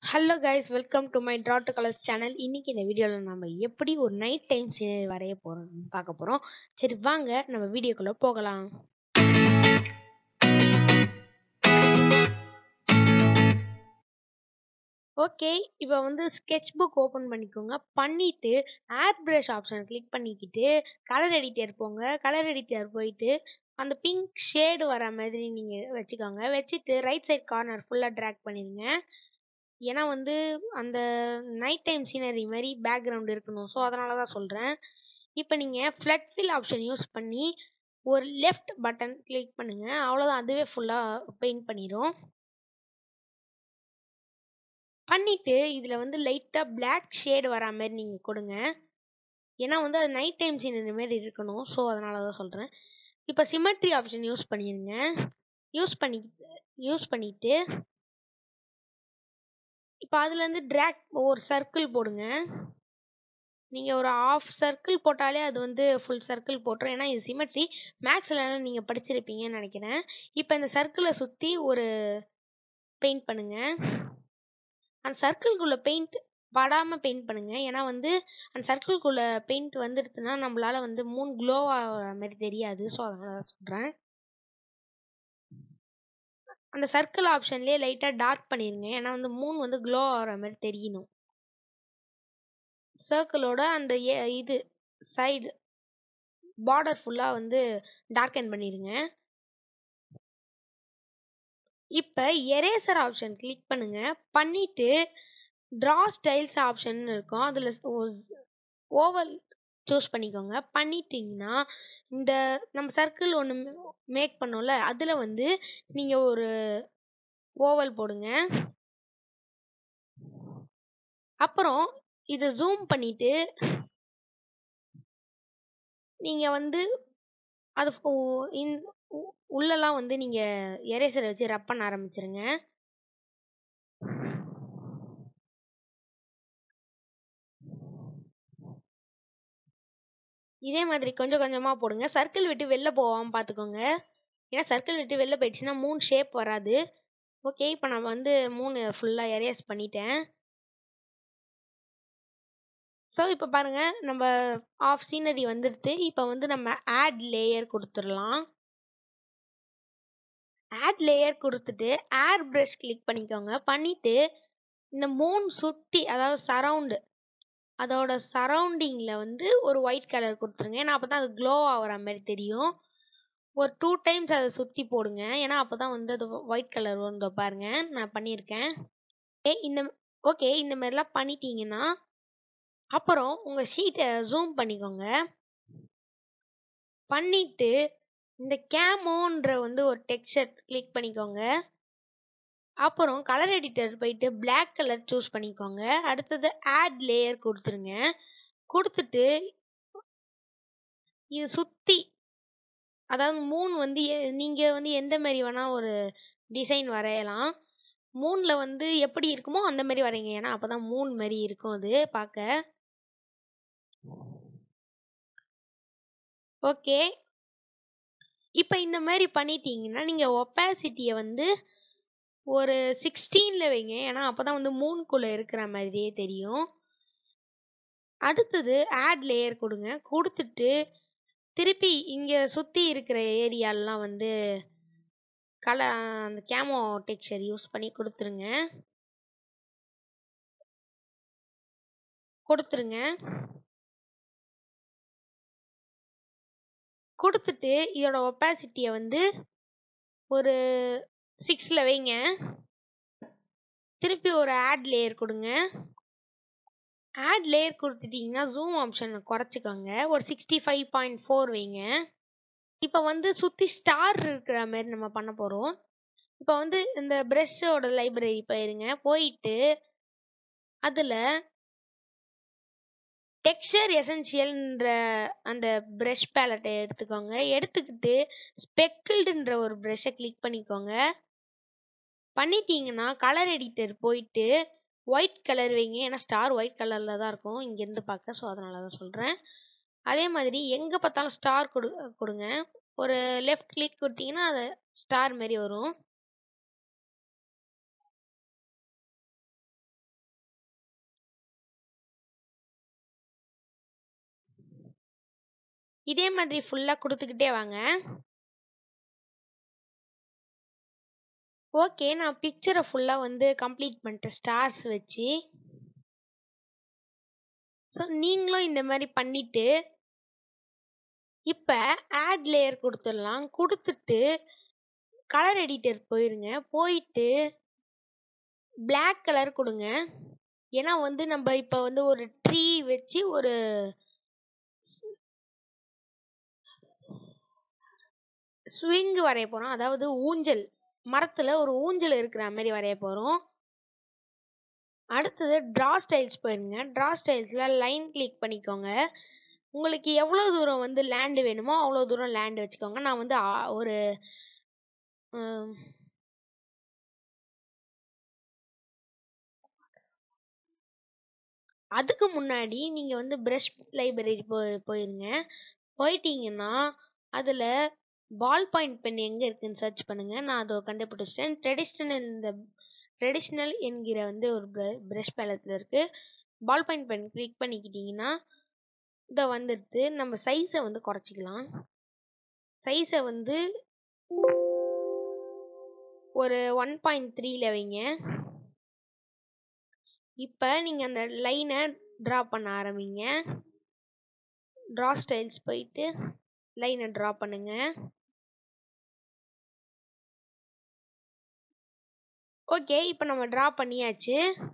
hello guys welcome to my draw to colours channel இன்னைக்கு இந்த வீடியோவில் நம்ம எப்படி ஒரு நைட் டைம் சீனரி வரைய போகிறோம் பார்க்க போகிறோம் சரி வாங்க நம்ம வீடியோக்குள்ளே போகலாம் ஓகே இப்போ வந்து ஸ்கெட்ச் புக் ஓப்பன் பண்ணிக்கோங்க பண்ணிவிட்டு ஆட் ப்ரஷ் ஆப்ஷன் கிளிக் பண்ணிக்கிட்டு கலர் எடிட்டர் போங்க கலர் எடிட்டர் போயிட்டு அந்த பிங்க் ஷேடு வர மாதிரி நீங்கள் வச்சுக்கோங்க வச்சுட்டு ரைட் சைட் கார்னர் ஃபுல்லாக ட்ராக் பண்ணிடுங்க ஏன்னா வந்து அந்த நைட் டைம் சீனரி மாதிரி பேக்ரவுண்ட் இருக்கணும் ஸோ அதனால தான் சொல்கிறேன் இப்போ நீங்கள் ஃப்ளட் ஃபில் ஆப்ஷன் யூஸ் பண்ணி ஒரு லெஃப்ட் பட்டன் கிளிக் பண்ணுங்கள் அவ்வளோதான் அதுவே ஃபுல்லாக பெயிண்ட் பண்ணிடும் பண்ணிவிட்டு இதில் வந்து லைட்டாக பிளாக் ஷேடு வரா மாதிரி நீங்கள் கொடுங்க ஏன்னா வந்து அது நைட் டைம் சீனரி மாதிரி இருக்கணும் ஸோ அதனால தான் சொல்கிறேன் இப்போ சிமெட்ரி ஆப்ஷன் யூஸ் பண்ணிடுங்க யூஸ் பண்ணி யூஸ் பண்ணிவிட்டு இப்போ அதுலேருந்து ட்ராக் ஒரு சர்க்கிள் போடுங்க நீங்கள் ஒரு ஆஃப் சர்க்கிள் போட்டாலே அது வந்து ஃபுல் சர்க்கிள் போட்டுரும் ஏன்னா இது சிமெட்ரி மேக்ஸில் நீங்கள் படிச்சிருப்பீங்கன்னு நினைக்கிறேன் இப்போ இந்த சர்க்கிளை சுற்றி ஒரு பெயிண்ட் பண்ணுங்கள் அந்த சர்க்கிள்குள்ளே பெயிண்ட் படாமல் பெயிண்ட் பண்ணுங்கள் ஏன்னா வந்து அந்த சர்க்கிள்குள்ளே பெயிண்ட் வந்துடுச்சுன்னா நம்மளால் வந்து மூணு க்ளோ ஆகிற மாதிரி தெரியாது ஸோ அதனால சொல்கிறேன் அந்த சர்க்கிள் ஆப்ஷன்லேயே லைட்டாக டார்க் பண்ணிடுங்க ஏன்னா வந்து மூணு வந்து க்ளோ ஆகிற மாதிரி தெரியணும் சர்க்கிளோட அந்த இது சைடு பார்டர் ஃபுல்லாக வந்து டார்க்கன் பண்ணிடுங்க இப்போ எரேசர் ஆப்ஷன் கிளிக் பண்ணுங்க பண்ணிட்டு ட்ரா ஸ்டைல்ஸ் ஆப்ஷன் இருக்கும் அதில் ஓவல் சூஸ் பண்ணிக்கோங்க பண்ணிட்டீங்கன்னா இந்த நம்ம சர்க்கிள் ஒன்று மேக் பண்ணோம்ல அதில் வந்து நீங்கள் ஒரு ஓவல் போடுங்க அப்புறம் இதை ஜூம் பண்ணிட்டு நீங்கள் வந்து அது உள்ளெல்லாம் வந்து நீங்கள் எரேசரை வச்சு ரப் பண்ண ஆரம்பிச்சிருங்க இதே மாதிரி கொஞ்சம் கொஞ்சமாக போடுங்க சர்க்கிள் விட்டு வெளில போகாமல் பார்த்துக்கோங்க ஏன்னா சர்க்கிள் விட்டு வெளில போயிடுச்சுன்னா மூணு ஷேப் வராது ஓகே இப்போ நான் வந்து மூணு ஃபுல்லாக எரேஸ் பண்ணிட்டேன் ஸோ இப்போ பாருங்கள் நம்ம ஆஃப் சீனரி வந்துடுது இப்போ வந்து நம்ம ஆட் லேயர் கொடுத்துடலாம் ஆட் லேயர் கொடுத்துட்டு ஏர் ப்ரஷ் கிளிக் பண்ணிக்கோங்க பண்ணிவிட்டு இந்த மூணு சுற்றி அதாவது சரவுண்டு அதோட சரௌண்டிங்கில் வந்து ஒரு ஒயிட் கலர் கொடுத்துருங்க ஏன்னா அப்போ தான் அது க்ளோ ஆகிற மாதிரி தெரியும் ஒரு டூ டைம்ஸ் அதை சுற்றி போடுங்க ஏன்னா அப்போ தான் வந்து அது ஒயிட் கலர் வந்து பாருங்க நான் பண்ணியிருக்கேன் ஏ இந்த ஓகே இந்த மாதிரிலாம் பண்ணிட்டீங்கன்னா அப்புறம் உங்கள் ஷீட்டை ஜூம் பண்ணிக்கோங்க பண்ணிவிட்டு இந்த கேமோன்ற வந்து ஒரு டெக்ஸ்சர் கிளிக் பண்ணிக்கோங்க அப்புறம் கலர் எடிட்டர் போயிட்டு பிளாக் கலர் சூஸ் பண்ணிக்கோங்க அடுத்தது ஆட் லேயர் கொடுத்துருங்க கொடுத்துட்டு இது சுற்றி அதாவது மூணு வந்து நீங்கள் வந்து எந்த மாதிரி வேணால் ஒரு டிசைன் வரையலாம் மூணில் வந்து எப்படி இருக்குமோ அந்த மாதிரி வரைங்க ஏன்னா அப்போ தான் மூணு மாதிரி இருக்கும் அது பார்க்க ஓகே இப்போ இந்த மாதிரி பண்ணிட்டீங்கன்னா நீங்கள் ஒப்பாசிட்டியை வந்து ஒரு சிக்ஸ்டீனில் வைங்க ஏன்னா அப்போ தான் வந்து மூணுக்குள்ளே இருக்கிற மாதிரியே தெரியும் அடுத்தது ஆட் லேயர் கொடுங்க கொடுத்துட்டு திருப்பி இங்கே சுற்றி இருக்கிற ஏரியாலலாம் வந்து கலர் அந்த கேமோ டெக்ஸ்சர் யூஸ் பண்ணி கொடுத்துருங்க கொடுத்துருங்க கொடுத்துட்டு இதோட ஒப்பாசிட்டியை வந்து ஒரு சிக்ஸில் வைங்க திருப்பி ஒரு ஆட் லேயர் கொடுங்க ஆட் லேயர் கொடுத்துட்டிங்கன்னா ஜூம் ஆப்ஷனை குறைச்சிக்கோங்க ஒரு சிக்ஸ்டி ஃபைவ் பாயிண்ட் ஃபோர் வைங்க இப்போ வந்து சுற்றி ஸ்டார் இருக்கிற மாதிரி நம்ம பண்ண போகிறோம் இப்போ வந்து இந்த ப்ரெஷ்ஷோட லைப்ரரி போயிருங்க போயிட்டு அதில் டெக்ஸ்சர் எசென்ஷியல்ன்ற அந்த ப்ரஷ் பேலட்டை எடுத்துக்கோங்க எடுத்துக்கிட்டு ஸ்பெக்கிள்டுன்ற ஒரு ப்ரஷ்ஷை கிளிக் பண்ணிக்கோங்க பண்ணிட்டீங்கன்னா கலர் எடிட்டர் போயிட்டு ஒயிட் கலர் வைங்க ஏன்னா ஸ்டார் ஒயிட் கலரில் தான் இருக்கும் இங்கேருந்து பார்க்க ஸோ அதனால தான் சொல்கிறேன் அதே மாதிரி எங்கே பார்த்தாலும் ஸ்டார் கொடு கொடுங்க ஒரு லெஃப்ட் கிளிக் கொடுத்தீங்கன்னா அது ஸ்டார் மாதிரி வரும் இதே மாதிரி ஃபுல்லாக கொடுத்துக்கிட்டே வாங்க ஓகே நான் பிக்சரை ஃபுல்லாக வந்து கம்ப்ளீட் பண்ணிட்டேன் ஸ்டார்ஸ் வச்சு ஸோ நீங்களும் இந்த மாதிரி பண்ணிட்டு இப்போ ஆட் லேயர் கொடுத்துடலாம் கொடுத்துட்டு கலர் எடிட்டர் போயிருங்க போயிட்டு பிளாக் கலர் கொடுங்க ஏன்னா வந்து நம்ம இப்போ வந்து ஒரு ட்ரீ வச்சு ஒரு ஸ்விங் வரைய போகிறோம் அதாவது ஊஞ்சல் மரத்தில் ஒரு ஊஞ்சல் இருக்கிற மாதிரி வரைய போகிறோம் அடுத்தது ட்ரா ஸ்டைல்ஸ் போயிருங்க ட்ரா ஸ்டைல்ஸில் லைன் கிளிக் பண்ணிக்கோங்க உங்களுக்கு எவ்வளோ தூரம் வந்து லேண்டு வேணுமோ அவ்வளோ தூரம் லேண்டு வச்சுக்கோங்க நான் வந்து ஒரு அதுக்கு முன்னாடி நீங்கள் வந்து ப்ரஷ் லைப்ரரி போய் போயிருங்க போயிட்டீங்கன்னா அதில் பால் பாயிண்ட் பென் எங்கே இருக்குன்னு சர்ச் பண்ணுங்கள் நான் அதை கண்டுபிடிச்சிட்டேன் ட்ரெடிஷ்னல் இந்த ட்ரெடிஷ்னல் என்கிற வந்து ஒரு ப்ரஷ் பேலத்தில் இருக்குது பால் பாயிண்ட் பென் கிளிக் பண்ணிக்கிட்டிங்கன்னா இதை வந்துடுது நம்ம சைஸை வந்து குறைச்சிக்கலாம் சைஸை வந்து ஒரு ஒன் பாயிண்ட் த்ரீல வைங்க இப்போ நீங்கள் அந்த லைனை ட்ரா பண்ண ஆரம்பிங்க ட்ரா ஸ்டைல்ஸ் போயிட்டு லைனை ட்ரா பண்ணுங்க ஓகே இப்போ நம்ம ட்ரா பண்ணியாச்சு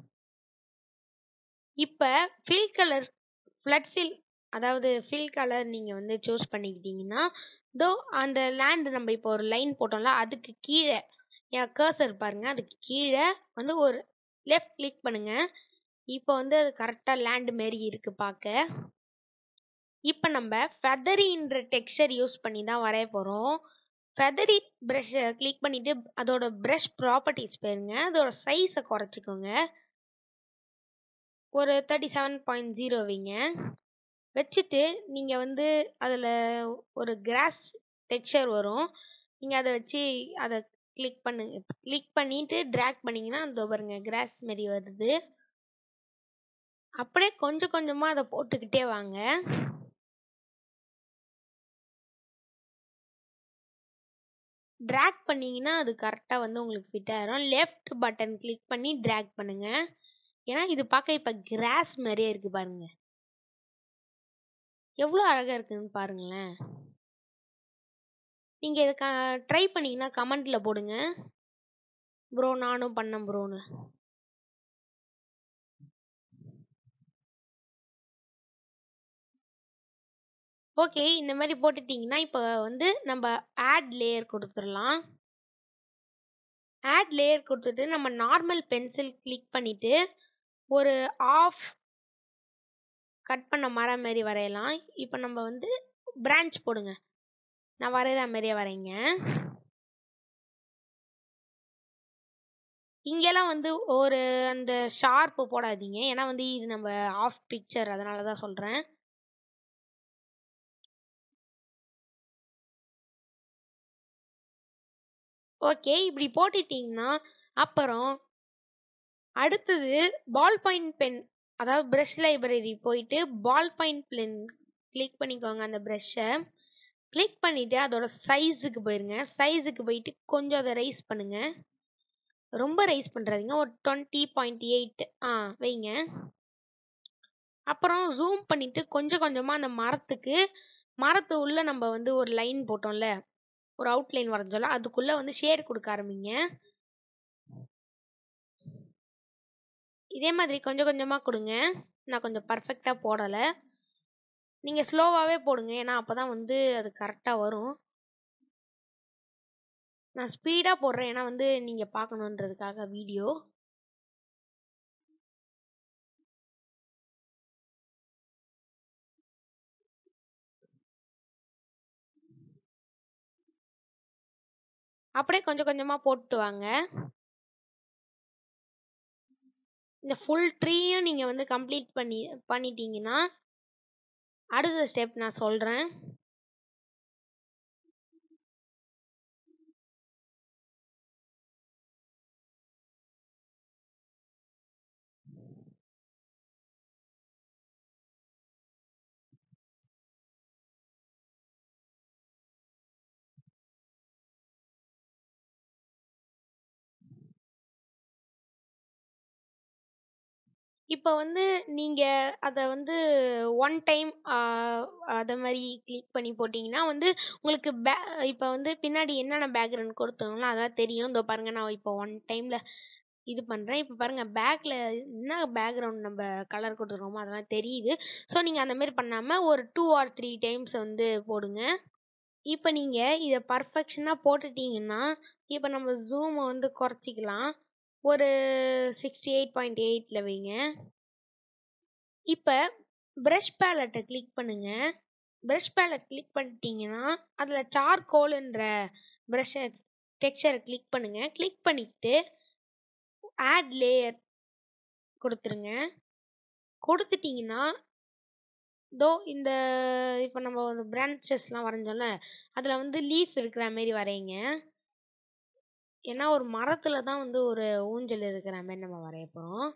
இப்போ ஃபில் கலர் ஃப்ளட் ஃபில் அதாவது ஃபில் கலர் நீங்கள் வந்து சூஸ் பண்ணிக்கிட்டீங்கன்னா தோ அந்த லேண்டு நம்ம இப்போ ஒரு லைன் போட்டோம்ல அதுக்கு கீழே என் கர்சர் பாருங்கள் அதுக்கு கீழே வந்து ஒரு லெஃப்ட் கிளிக் பண்ணுங்கள் இப்போ வந்து அது கரெக்டாக லேண்டு மாரி இருக்குது பார்க்க இப்போ நம்ம ஃபெதரின்ற டெக்ஸ்சர் யூஸ் பண்ணி தான் வரைய போகிறோம் ஃபெதரி ப்ரஷ்ஷை கிளிக் பண்ணிவிட்டு அதோட ப்ரஷ் ப்ராப்பர்ட்டிஸ் போயிருங்க அதோட சைஸை குறைச்சிக்கோங்க ஒரு தேர்ட்டி செவன் பாயிண்ட் ஜீரோ வைங்க வச்சுட்டு நீங்கள் வந்து அதில் ஒரு கிராஸ் டெக்ஸ்சர் வரும் நீங்கள் அதை வச்சு அதை கிளிக் பண்ணுங்க கிளிக் பண்ணிவிட்டு ட்ராக் பண்ணிங்கன்னா அந்த பாருங்க கிராஸ் மாரி வருது அப்படியே கொஞ்சம் கொஞ்சமாக அதை போட்டுக்கிட்டே வாங்க ட்ராக் பண்ணிங்கன்னா அது கரெக்டாக வந்து உங்களுக்கு ஃபிட் ஆயிரும் லெஃப்ட் பட்டன் கிளிக் பண்ணி ட்ராக் பண்ணுங்க ஏன்னா இது பார்க்க இப்போ கிராஸ் மாதிரியே இருக்குது பாருங்க எவ்வளோ அழகாக இருக்குதுன்னு பாருங்களேன் நீங்கள் இதை க ட்ரை பண்ணிங்கன்னா கமெண்ட்டில் போடுங்க ப்ரோ நானும் பண்ணேன் ப்ரோன்னு ஓகே இந்த மாதிரி போட்டுட்டிங்கன்னா இப்போ வந்து நம்ம ஆட் லேயர் கொடுத்துடலாம் ஆட் லேயர் கொடுத்துட்டு நம்ம நார்மல் பென்சில் கிளிக் பண்ணிவிட்டு ஒரு ஆஃப் கட் பண்ண மரம் மாரி வரையலாம் இப்போ நம்ம வந்து பிரான்ச் போடுங்க நான் வரைகிற மாதிரியே வரைங்க இங்கெல்லாம் வந்து ஒரு அந்த ஷார்ப்பு போடாதீங்க ஏன்னா வந்து இது நம்ம ஆஃப் பிக்சர் அதனால தான் சொல்கிறேன் ஓகே இப்படி போட்டுட்டிங்கன்னா அப்புறம் அடுத்தது பால் பாயிண்ட் பென் அதாவது ப்ரஷ் லைப்ரரி போயிட்டு பால் பாயிண்ட் பென் கிளிக் பண்ணிக்கோங்க அந்த ப்ரஷ்ஷை கிளிக் பண்ணிவிட்டு அதோட சைஸுக்கு போயிருங்க சைஸுக்கு போயிட்டு கொஞ்சம் அதை ரைஸ் பண்ணுங்கள் ரொம்ப ரைஸ் பண்ணுறாதீங்க ஒரு டுவெண்ட்டி பாயிண்ட் எயிட் ஆ வைங்க அப்புறம் ஜூம் பண்ணிவிட்டு கொஞ்சம் கொஞ்சமாக அந்த மரத்துக்கு மரத்து உள்ளே நம்ம வந்து ஒரு லைன் போட்டோம்ல ஒரு அவுட்லைன் வரைஞ்சோம்ல அதுக்குள்ளே வந்து ஷேட் கொடுக்க ஆரம்பிங்க இதே மாதிரி கொஞ்சம் கொஞ்சமாக கொடுங்க நான் கொஞ்சம் பர்ஃபெக்டாக போடலை நீங்கள் ஸ்லோவாகவே போடுங்க ஏன்னா அப்போ தான் வந்து அது கரெக்டாக வரும் நான் ஸ்பீடாக போடுறேன் ஏன்னா வந்து நீங்கள் பார்க்கணுன்றதுக்காக வீடியோ அப்படியே கொஞ்சம் கொஞ்சமாக போட்டு வாங்க இந்த ஃபுல் ட்ரீயும் நீங்கள் வந்து கம்ப்ளீட் பண்ணி பண்ணிட்டீங்கன்னா அடுத்த ஸ்டெப் நான் சொல்கிறேன் இப்போ வந்து நீங்கள் அதை வந்து ஒன் டைம் அதை மாதிரி கிளிக் பண்ணி போட்டிங்கன்னா வந்து உங்களுக்கு பே இப்போ வந்து பின்னாடி என்னென்ன பேக்ரவுண்ட் கொடுத்தோங்களோ அதெல்லாம் தெரியும் இதோ பாருங்கள் நான் இப்போ ஒன் டைமில் இது பண்ணுறேன் இப்போ பாருங்கள் பேக்கில் என்ன பேக்ரவுண்ட் நம்ம கலர் கொடுத்துருக்கோமோ அதெல்லாம் தெரியுது ஸோ நீங்கள் அந்த மாதிரி பண்ணாமல் ஒரு டூ ஆர் த்ரீ டைம்ஸ் வந்து போடுங்க இப்போ நீங்கள் இதை பர்ஃபெக்ஷனாக போட்டுட்டீங்கன்னா இப்போ நம்ம ஜூமை வந்து குறைச்சிக்கலாம் ஒரு சிக்ஸ்டி எயிட் பாயிண்ட் எயிட்டில் வைங்க இப்போ ப்ரஷ் பேலட்டை கிளிக் பண்ணுங்க ப்ரஷ் பேலட் கிளிக் பண்ணிட்டீங்கன்னா அதில் சார்கோலுன்ற ப்ரஷ்ஷை டெக்ஸ்சரை கிளிக் பண்ணுங்க கிளிக் பண்ணிட்டு ஆட் லேயர் கொடுத்துருங்க கொடுத்துட்டிங்கன்னா தோ இந்த இப்போ நம்ம ஒரு பிரான்ச்சஸ்லாம் வரைஞ்சோம்ல அதில் வந்து லீஃப் இருக்கிற மாரி வரைங்க ஏன்னா ஒரு மரத்தில் தான் வந்து ஒரு ஊஞ்சல் இருக்கிற மாதிரி நம்ம வரைய போகிறோம்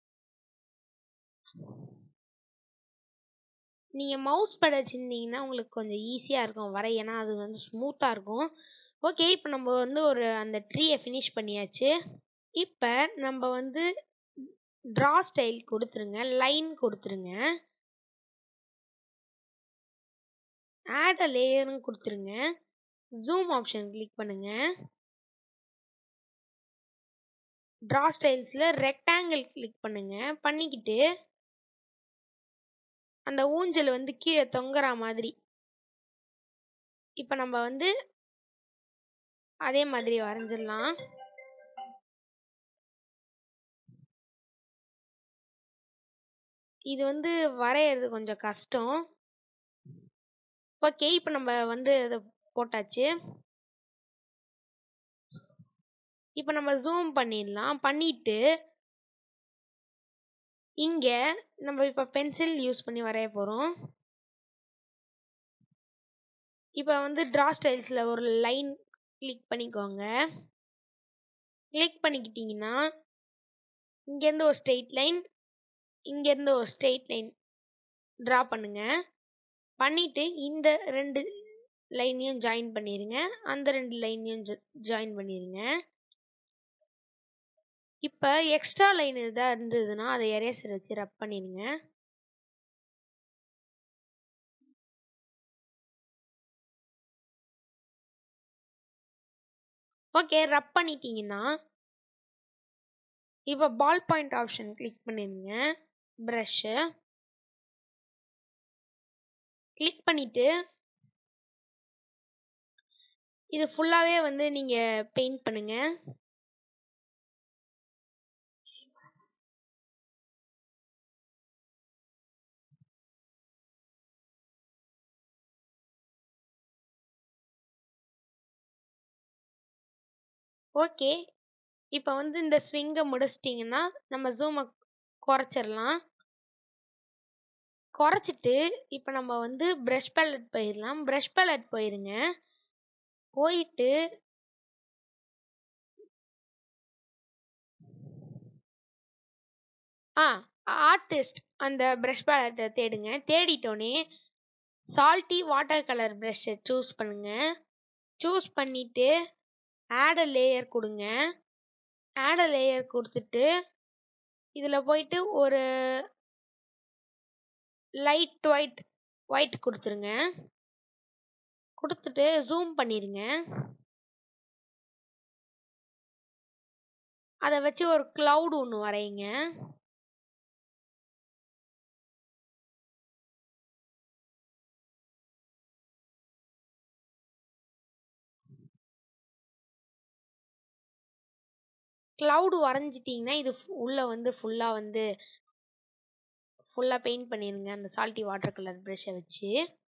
நீங்கள் மவுஸ் பேட் வச்சுருந்தீங்கன்னா உங்களுக்கு கொஞ்சம் ஈஸியாக இருக்கும் வரைய ஏன்னா அது வந்து ஸ்மூத்தாக இருக்கும் ஓகே இப்போ நம்ம வந்து ஒரு அந்த ட்ரீயை ஃபினிஷ் பண்ணியாச்சு இப்போ நம்ம வந்து ட்ரா ஸ்டைல் கொடுத்துருங்க லைன் கொடுத்துருங்க ஆட் அ லேயர்னு கொடுத்துருங்க ஜூம் ஆப்ஷன் கிளிக் பண்ணுங்க ட்ரா ஸ்டைல்ஸில் ரெக்டாங்கிள் கிளிக் பண்ணுங்க பண்ணிக்கிட்டு அந்த ஊஞ்சல் வந்து கீழே தொங்குற மாதிரி இப்போ நம்ம வந்து அதே மாதிரி வரைஞ்சிடலாம் இது வந்து வரையிறது கொஞ்சம் கஷ்டம் ஓகே இப்போ நம்ம வந்து அதை போட்டாச்சு இப்போ நம்ம ஜூம் பண்ணிடலாம் பண்ணிட்டு இங்கே நம்ம இப்போ பென்சில் யூஸ் பண்ணி வரைய போகிறோம் இப்போ வந்து ட்ரா ஸ்டைல்ஸில் ஒரு லைன் கிளிக் பண்ணிக்கோங்க கிளிக் பண்ணிக்கிட்டிங்கன்னா இங்கேருந்து ஒரு ஸ்ட்ரெயிட் லைன் இங்கேருந்து ஒரு ஸ்ட்ரெயிட் லைன் ட்ரா பண்ணுங்க பண்ணிவிட்டு இந்த ரெண்டு லைனையும் ஜாயின் பண்ணிடுங்க அந்த ரெண்டு லைனையும் ஜாயின் பண்ணிடுங்க இப்போ எக்ஸ்ட்ரா லைன் எதாவது இருந்ததுன்னா அதை எரேசர் வச்சு ரப் பண்ணிடுங்க ஓகே ரப் பண்ணிட்டீங்கன்னா இப்போ பால் பாயிண்ட் ஆப்ஷன் கிளிக் பண்ணிடுங்க ப்ரஷ்ஷு கிளிக் பண்ணிவிட்டு இது ஃபுல்லாகவே வந்து நீங்கள் பெயிண்ட் பண்ணுங்கள் ஓகே இப்போ வந்து இந்த ஸ்விங்கை முடிச்சிட்டிங்கன்னா நம்ம ஜூமை குறைச்சிடலாம் குறைச்சிட்டு இப்போ நம்ம வந்து ப்ரஷ் பேலட் போயிடலாம் ப்ரஷ் பேலட் போயிருங்க போயிட்டு ஆ ஆர்டிஸ்ட் அந்த ப்ரஷ் பேலட்டை தேடுங்க தேடிட்டோன்னே சால்ட்டி வாட்டர் கலர் ப்ரஷ்ஷை சூஸ் பண்ணுங்க சூஸ் பண்ணிவிட்டு ஆட் அ லேயர் கொடுங்க ஆட் அ லேயர் கொடுத்துட்டு இதில் போயிட்டு ஒரு லைட் ஒயிட் ஒயிட் கொடுத்துருங்க கொடுத்துட்டு ஜூம் பண்ணிடுங்க அதை வச்சு ஒரு க்ளவுட் ஒன்று வரைங்க க்ளவுடு வரைஞ்சிட்டிங்கன்னா இது உள்ளே வந்து ஃபுல்லாக வந்து ஃபுல்லாக பெயிண்ட் பண்ணிடுங்க அந்த சால்ட்டி வாட்டர் கலர் ப்ரஷ்ஷை வச்சு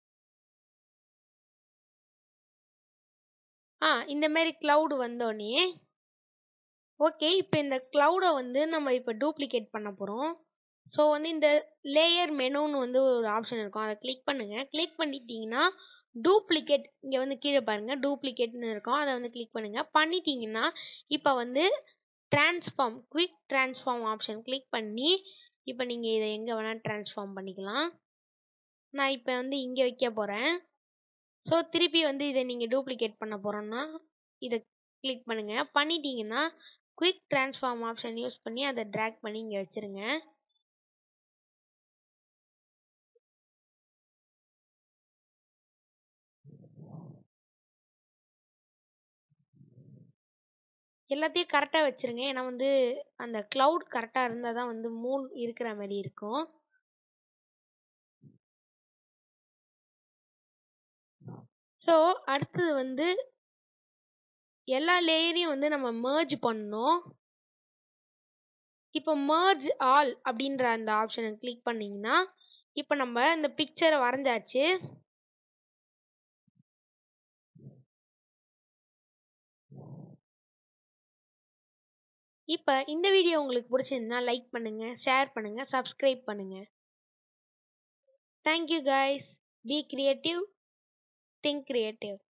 ஆ இந்த மாதிரி க்ளவுடு வந்தோடனே ஓகே இப்போ இந்த க்ளவுடை வந்து நம்ம இப்போ டூப்ளிகேட் பண்ண போகிறோம் ஸோ வந்து இந்த லேயர் மெனுன்னு வந்து ஒரு ஆப்ஷன் இருக்கும் அதை கிளிக் பண்ணுங்கள் கிளிக் பண்ணிட்டீங்கன்னா டூப்ளிகேட் இங்கே வந்து கீழே பாருங்கள் டூப்ளிகேட்னு இருக்கும் அதை வந்து கிளிக் பண்ணுங்கள் பண்ணிட்டீங்கன்னா இப்போ வந்து transform quick transform option click பண்ணி இப்போ நீங்கள் இதை எங்கே வேணால் ட்ரான்ஸ்ஃபார்ம் பண்ணிக்கலாம் நான் இப்போ வந்து இங்கே வைக்க போகிறேன் ஸோ திருப்பி வந்து இதை நீங்கள் டூப்ளிகேட் பண்ண போகிறோன்னா இதை கிளிக் பண்ணுங்கள் பண்ணிட்டீங்கன்னா குவிக் ட்ரான்ஸ்ஃபார்ம் ஆப்ஷன் யூஸ் பண்ணி அதை ட்ராக் பண்ணி இங்கே வச்சுருங்க எல்லாத்தையும் கரெக்டாக வச்சுருங்க ஏன்னா வந்து அந்த க்ளவுட் கரெக்டாக இருந்தால் தான் வந்து மூன் இருக்கிற மாதிரி இருக்கும் ஸோ அடுத்தது வந்து எல்லா லேயரையும் வந்து நம்ம merge பண்ணணும் இப்போ merge ஆல் அப்படின்ற அந்த ஆப்ஷனை கிளிக் பண்ணிங்கன்னா இப்போ நம்ம இந்த பிக்சரை வரைஞ்சாச்சு இப்போ இந்த வீடியோ உங்களுக்கு பிடிச்சிருந்தா லைக் பண்ணுங்க ஷேர் பண்ணுங்க சப்ஸ்கிரைப் பண்ணுங்க thank you guys be creative think creative